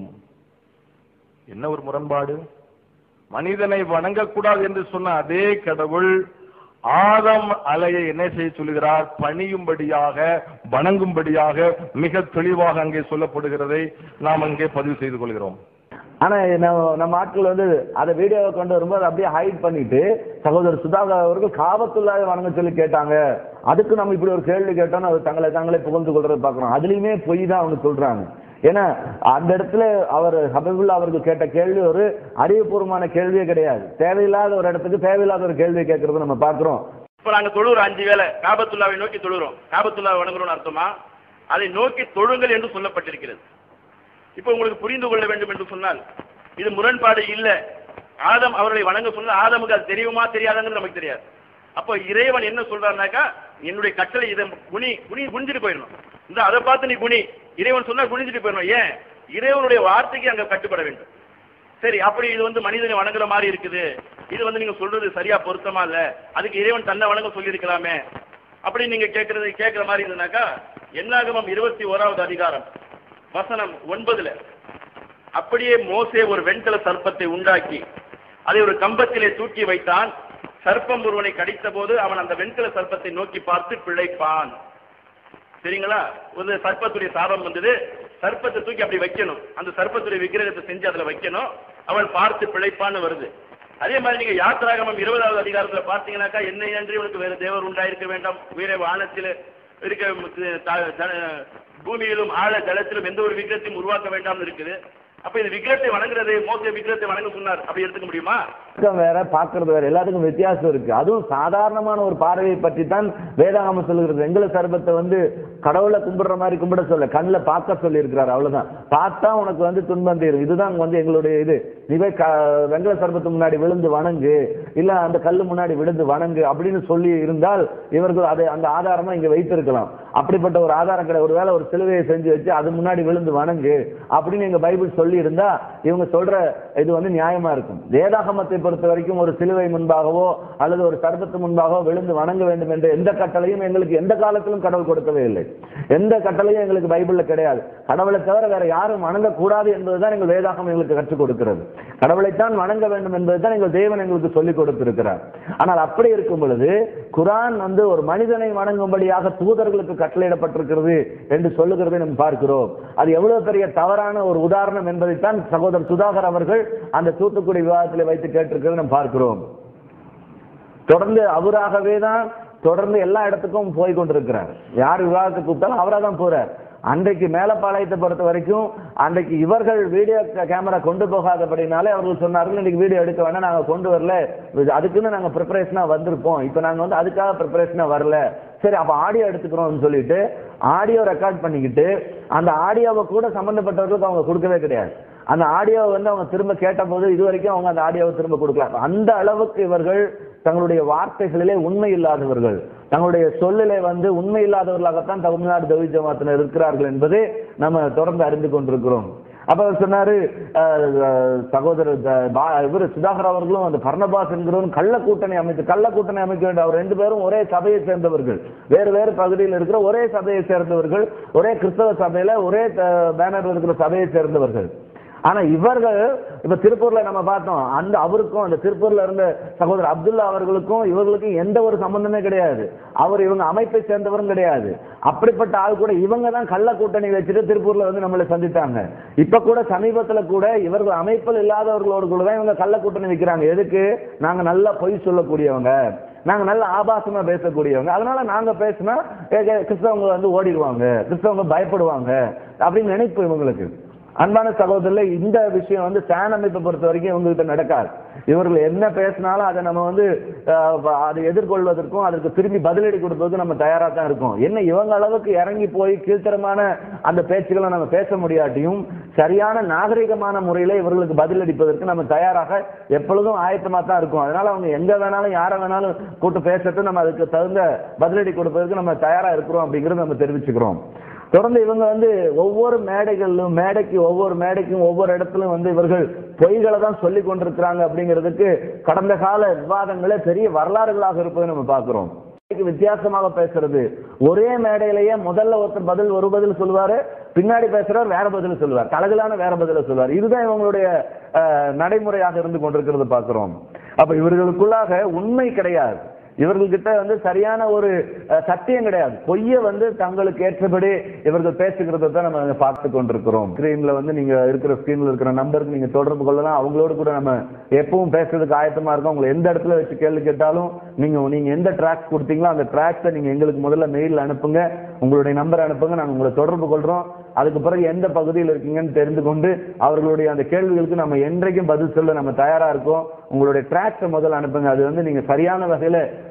என்ன ஒரு முரண்பாடு மனிதனை வணங்கக்கூடாது என்று சொன்ன அதே கடவுள் ஆதம் அலையை என்ன செய்ய சொல்லுகிறார் பணியும்படியாக வணங்கும்படியாக மிக தெளிவாக அங்கே சொல்லப்படுகிறதை நாம் அங்கே பதிவு செய்து கொள்கிறோம் ஆனா நம்ம நம்ம ஆட்கள் வந்து அதை வீடியோவை கொண்டு வரும்போது அப்படியே ஹைட் பண்ணிட்டு சகோதரர் சுதாகர் அவர்கள் காபத்துள்ளாவை வணங்க சொல்லி கேட்டாங்க அதுக்கு நம்ம இப்படி ஒரு கேள்வி கேட்டோம்னு அவர் தங்களை தாங்களே புகழ்ந்து கொள்றதை பார்க்கிறோம் அதுலயுமே பொய் தான் அவங்க சொல்றாங்க ஏன்னா அந்த இடத்துல அவர் ஹபீபுல்லா அவர்கள் கேட்ட கேள்வி ஒரு அறிவுபூர்வமான கேள்வியே கிடையாது தேவையில்லாத ஒரு இடத்துக்கு தேவையில்லாத ஒரு கேள்வியை கேட்கறத நம்ம பார்க்கிறோம் இப்ப நாங்க தொழுகிறோம் அஞ்சு வேளை காபத்துல்லாவை நோக்கி தொழுகிறோம் காபத்துல்லாவை வணங்குறோம்னு அர்த்தமா அதை நோக்கி தொழுங்கள் என்று சொல்லப்பட்டிருக்கிறது இப்ப உங்களுக்கு புரிந்து கொள்ள வேண்டும் என்று சொன்னால் இது முரண்பாடு இல்ல ஆதம் அவர்களை வணங்க சொன்ன ஆதமுக்கு அது தெரியுமா தெரியாதுங்கிறது நமக்கு தெரியாது அப்போ இறைவன் என்ன சொல்றாருனாக்கா என்னுடைய கட்டளை இதை குனி குனி குனிஞ்சிட்டு போயிடணும் இந்த அதை பார்த்து நீ குனி இறைவன் சொன்னா குனிஞ்சிட்டு போயிடணும் ஏன் இறைவனுடைய வார்த்தைக்கு அங்க கட்டுப்பட வேண்டும் சரி அப்படி இது வந்து மனிதனை வணங்குற மாதிரி இருக்குது இது வந்து நீங்க சொல்றது சரியா பொருத்தமா இல்ல அதுக்கு இறைவன் தன்னை வணங்க சொல்லியிருக்கலாமே அப்படி நீங்க கேட்கறது கேட்கிற மாதிரி இருந்ததுனாக்கா என்னாகமம் இருபத்தி ஓராவது அதிகாரம் வசனம் ஒன்பதுல அப்படியே மோசே ஒரு வெண்கல சர்ப்பத்தை உண்டாக்கி அதை ஒரு கம்பத்திலே தூக்கி வைத்தான் சர்ப்பம் ஒருவனை கடித்த போது அவன் அந்த வெண்கல சர்ப்பத்தை நோக்கி பார்த்து பிழைப்பான் சரிங்களா ஒரு சர்ப்பத்துடைய சாபம் வந்தது சர்ப்பத்தை தூக்கி அப்படி வைக்கணும் அந்த சர்ப்பத்துடைய விக்கிரகத்தை செஞ்சு அதுல வைக்கணும் அவன் பார்த்து பிழைப்பான்னு வருது அதே மாதிரி நீங்க யாத்திராகமம் இருபதாவது அதிகாரத்துல பார்த்தீங்கன்னாக்கா என்னை அன்றி உனக்கு வேறு தேவர் உண்டாயிருக்க வேண்டாம் உயர வானத்தில் இருக்க த- த- பூமியிலும் ஆழ ஜலத்திலும் எந்த ஒரு விக்கிரத்தையும் உருவாக்க வேண்டாம்னு இருக்குது அப்ப இந்த விக்கிரத்தை வணங்குறது மோச விக்கிரத்தை வணங்க சொன்னார் அப்படி எடுத்துக்க முடியுமா பக்கம் வேற பாக்குறது வேற எல்லாத்துக்கும் வித்தியாசம் இருக்கு அதுவும் சாதாரணமான ஒரு பார்வையை பற்றி தான் வேதாகமம் சொல்லுகிறது வெங்கல சர்பத்தை வந்து கடவுளை கும்பிடுற மாதிரி கும்பிட சொல்ல கண்ணில் பார்க்க சொல்லி இருக்கிறார் அவ்வளவுதான் பார்த்தா உனக்கு வந்து துன்பம் தீரும் இதுதான் வந்து எங்களுடைய இது நீ போய் க- வெங்கல சர்பத்து முன்னாடி விழுந்து வணங்கு இல்ல அந்த கல்லு முன்னாடி விழுந்து வணங்கு அப்படின்னு சொல்லி இருந்தால் இவர்கள் அதை அந்த ஆதாரமா இங்க வைத்திருக்கலாம் அப்படிப்பட்ட ஒரு ஆதாரம் கிடையாது ஒருவேளை ஒரு சிலுவையை செஞ்சு வச்சு அது முன்னாடி விழுந்து வணங்கு அப்படின்னு எங்க பைபிள் சொல்லி இருந்தா இவங்க சொல்ற இது வந்து நியாயமா இருக்கும் வேதாகமத்தை பொறுத்த வரைக்கும் ஒரு சிலுவை முன்பாகவோ அல்லது ஒரு சர்பத்து முன்பாகவோ விழுந்து வணங்க வேண்டும் என்ற எந்த கட்டளையும் எங்களுக்கு எந்த காலத்திலும் கடவுள் கொடுக்கவே இல்லை எந்த கட்டளையும் எங்களுக்கு பைபிள்ல கிடையாது கடவுளை தவிர வேற யாரும் வணங்க கூடாது என்பதுதான் எங்கள் வேதாகம் எங்களுக்கு கற்றுக் கொடுக்கிறது கடவுளைத்தான் வணங்க வேண்டும் என்பதுதான் எங்கள் தேவன் எங்களுக்கு சொல்லிக் கொடுத்திருக்கிறார் ஆனால் அப்படி இருக்கும் பொழுது குரான் வந்து ஒரு மனிதனை வணங்கும்படியாக தூதர்களுக்கு கட்டளையிடப்பட்டிருக்கிறது என்று சொல்லுகிறதை நாம் பார்க்கிறோம் அது எவ்வளவு பெரிய தவறான ஒரு உதாரணம் என்பதைத்தான் சகோதரர் சுதாகர் அவர்கள் அந்த தூத்துக்குடி விவாதத்தில் வைத்து கேட்டிருக்கிறதை நாம் பார்க்கிறோம் தொடர்ந்து அவராகவே தான் தொடர்ந்து எல்லா இடத்துக்கும் போய் கொண்டிருக்கிறார் யார் விவாதத்துக்கு கூப்பிட்டாலும் அவராக தான் போறார் அன்றைக்கு மேலப்பாளையத்தை பொறுத்த வரைக்கும் அன்றைக்கு இவர்கள் வீடியோ கேமரா கொண்டு போகாதபடினாலே அவர்கள் சொன்னார்கள் இன்னைக்கு வீடியோ எடுக்க வேணாம் நாங்க கொண்டு வரல இது அதுக்குன்னு நாங்க ப்ரிப்பரேஷனா வந்திருப்போம் இப்போ நாங்க வந்து அதுக்காக ப்ரிப்பரேஷனா வரல சரி அப்ப ஆடியோ எடுத்துக்கிறோம்னு சொல்லிட்டு ஆடியோ ரெக்கார்ட் பண்ணிக்கிட்டு அந்த ஆடியோவை கூட சம்பந்தப்பட்டவர்களுக்கு அவங்க கொடுக்கவே கிடையாது அந்த ஆடியோவை வந்து அவங்க திரும்ப கேட்டபோது இது வரைக்கும் அவங்க அந்த ஆடியோவை திரும்ப கொடுக்கல அந்த அளவுக்கு இவர்கள் தங்களுடைய வார்த்தைகளிலே உண்மை இல்லாதவர்கள் தங்களுடைய சொல்லிலே வந்து உண்மை இல்லாதவர்களாகத்தான் தமிழ்நாடு தவி ஜமாத்தினர் இருக்கிறார்கள் என்பதை நம்ம தொடர்ந்து அறிந்து கொண்டிருக்கிறோம் அப்ப அவர் சொன்னாரு அஹ், அஹ், சகோதரர் த- பா- இவரு சுதாகர் அவர்களும் அந்த பர்ணபாஸ் என்கிறவரும் கள்ள கூட்டணி அமைத்து கள்ள கூட்டணி அமைக்க வேண்டும் அவர் ரெண்டு பேரும் ஒரே சபையை சேர்ந்தவர்கள் வேறு வேறு பகுதியில் இருக்கிற ஒரே சபையை சேர்ந்தவர்கள் ஒரே கிறிஸ்தவ சபையில ஒரே பேனர் இருக்கிற சபையை சேர்ந்தவர்கள் ஆனா இவர்கள் இப்ப திருப்பூர்ல நம்ம பார்த்தோம் அந்த அவருக்கும் அந்த திருப்பூர்ல இருந்த சகோதரர் அப்துல்லா அவர்களுக்கும் இவர்களுக்கும் எந்த ஒரு சம்பந்தமே கிடையாது அவர் இவங்க அமைப்பை சேர்ந்தவரும் கிடையாது அப்படிப்பட்ட ஆள் கூட இவங்க தான் கள்ள கூட்டணி வச்சுட்டு திருப்பூர்ல வந்து நம்மளை சந்தித்தாங்க இப்ப கூட சமீபத்துல கூட இவர்கள் அமைப்பில் இல்லாதவர்களோடு கூட தான் இவங்க கள்ள கூட்டணி வைக்கிறாங்க எதுக்கு நாங்க நல்லா பொய் சொல்லக்கூடியவங்க நாங்க நல்ல ஆபாசமா பேசக்கூடியவங்க அதனால நாங்க பேசினா ஏ, ஏ, கிறிஸ்தவங்க வந்து ஓடிடுவாங்க கிறிஸ்தவங்க பயப்படுவாங்க அப்படின்னு நினைப்பு இவங்களுக்கு அன்பான சகோதரர்களே இந்த விஷயம் வந்து சேன் அமைப்பை பொறுத்த வரைக்கும் இவங்ககிட்ட நடக்காது இவர்கள் என்ன பேசினாலும் அதை நம்ம வந்து அஹ், அதை எதிர்கொள்வதற்கும் அதற்கு திரும்பி பதிலடி கொடுப்பதற்கும் நம்ம தயாரா தான் இருக்கோம் என்ன இவங்க அளவுக்கு இறங்கி போய் கீழ்த்தரமான அந்த பேச்சுக்களை நம்ம பேச முடியாட்டியும் சரியான நாகரிகமான முறையில இவர்களுக்கு பதிலளிப்பதற்கு நம்ம தயாராக எப்பொழுதும் ஆயத்தமா தான் இருக்கும் அதனால அவங்க எங்க வேணாலும் யாரை வேணாலும் கூட்டு பேசட்டும் நம்ம அதுக்கு தகுந்த பதிலடி கொடுப்பதற்கு நம்ம தயாரா இருக்கிறோம் அப்படிங்கறத நம்ம தெரிவிச்சுக்கிறோம் தொடர்ந்து இவங்க வந்து ஒவ்வொரு மேடைகளிலும் மேடைக்கு ஒவ்வொரு மேடைக்கும் ஒவ்வொரு இடத்திலும் வந்து இவர்கள் பொய்களை தான் சொல்லி கொண்டிருக்கிறாங்க அப்படிங்கிறதுக்கு கடந்த கால விவாதங்களே பெரிய வரலாறுகளாக இருப்பதை நம்ம பார்க்கிறோம் இதுக்கு வித்தியாசமாக பேசுறது ஒரே மேடையிலேயே முதல்ல ஒருத்தர் பதில் ஒரு பதில் சொல்லுவாரு பின்னாடி பேசுறவர் வேற பதில் சொல்லுவார் கலகலான வேற பதில சொல்லுவார் இதுதான் இவங்களுடைய அஹ், நடைமுறையாக இருந்து கொண்டிருக்கிறது பார்க்கிறோம் அப்ப இவர்களுக்குள்ளாக உண்மை கிடையாது இவர்கள்கிட்ட வந்து சரியான ஒரு அஹ், சத்தியம் கிடையாது பொய்ய வந்து தங்களுக்கு ஏற்றபடி இவர்கள் பேசுகிறத தான் நம்ம பார்த்து கொண்டிருக்கிறோம் ஸ்கிரீன்ல வந்து நீங்க இருக்கிற ஸ்கிரீன்ல இருக்கிற நம்பருக்கு நீங்க தொடர்பு கொள்ளலாம் அவங்களோட கூட நம்ம எப்பவும் பேசுறதுக்கு ஆயத்தமா இருக்கோம் உங்களை எந்த இடத்துல வச்சு கேள்வி கேட்டாலும் நீங்க நீங்க எந்த ட்ராக்ஸ் கொடுத்தீங்களோ அந்த ட்ராக்ஸை நீங்க எங்களுக்கு முதல்ல மெயில் அனுப்புங்க உங்களுடைய நம்பர் அனுப்புங்க நாங்க உங்களை தொடர்பு கொள்றோம் அதுக்கு பிறகு எந்த பகுதியில் இருக்கீங்கன்னு தெரிந்து கொண்டு அவர்களுடைய அந்த கேள்விகளுக்கு நம்ம என்றைக்கும் பதில் சொல்ல நம்ம தயாரா இருக்கோம் உங்களுடைய ட்ராக்ஸை முதல்ல அனுப்புங்க அது வந்து நீங்க சரியான வகையில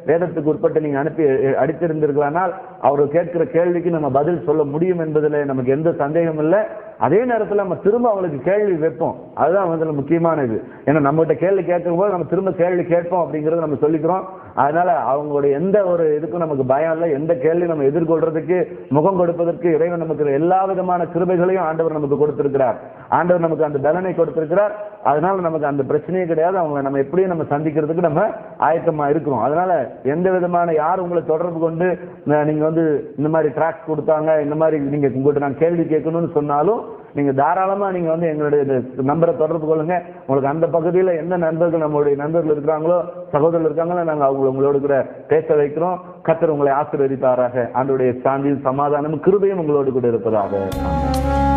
வேதத்துக்கு உட்பட்டு நீங்க அனுப்பி அஹ், அடித்திருந்திருக்கலானால் அவர் கேட்கிற கேள்விக்கு நம்ம பதில் சொல்ல முடியும் என்பதுல நமக்கு எந்த சந்தேகம் இல்லை அதே நேரத்துல நம்ம திரும்ப அவங்களுக்கு கேள்வி வைப்போம் அதுதான் வந்து முக்கியமான இது ஏன்னா நம்மகிட்ட கேள்வி கேட்கும் போது நம்ம திரும்ப கேள்வி கேட்போம் அப்படிங்கறத நம்ம சொல்லிக்கிறோம் அதனால அவங்களுடைய எந்த ஒரு இதுக்கும் நமக்கு பயம் இல்லை எந்த கேள்வி நம்ம எதிர்கொள்றதுக்கு முகம் கொடுப்பதற்கு இறைவன் நமக்கு எல்லா விதமான கிருபைகளையும் ஆண்டவர் நமக்கு கொடுத்திருக்கிறார் ஆண்டவர் நமக்கு அந்த பலனை கொடுத்திருக்கிறார் அதனால நமக்கு அந்த பிரச்சனையே கிடையாது அவங்க நம்ம எப்படியும் நம்ம சந்திக்கிறதுக்கு நம்ம ஆயத்தமா இருக்கிறோம் அதனால எந்த விதமான யார் உங்களை தொடர்பு கொண்டு அஹ், நீங்க வந்து இந்த மாதிரி ட்ராக்ஸ் கொடுத்தாங்க இந்த மாதிரி நீங்க உங்கள்கிட்ட நான் கேள்வி கேட்கணும்னு சொன்னாலும் நீங்க தாராளமா நீங்க வந்து எங்களுடைய நம்பரை தொடர்பு கொள்ளுங்க உங்களுக்கு அந்த பகுதியில எந்த நண்பர்கள் நம்மளுடைய நண்பர்கள் இருக்கிறாங்களோ சகோதரர்கள் இருக்காங்களோ நாங்க அவங்க உங்களோட கூட பேச வைக்கிறோம் கத்தர் உங்களை ஆசீர்வதிப்பாராக ஆண்டுடைய சாந்தியும் சமாதானமும் கிருபையும் உங்களோடு கூட இருப்பதாக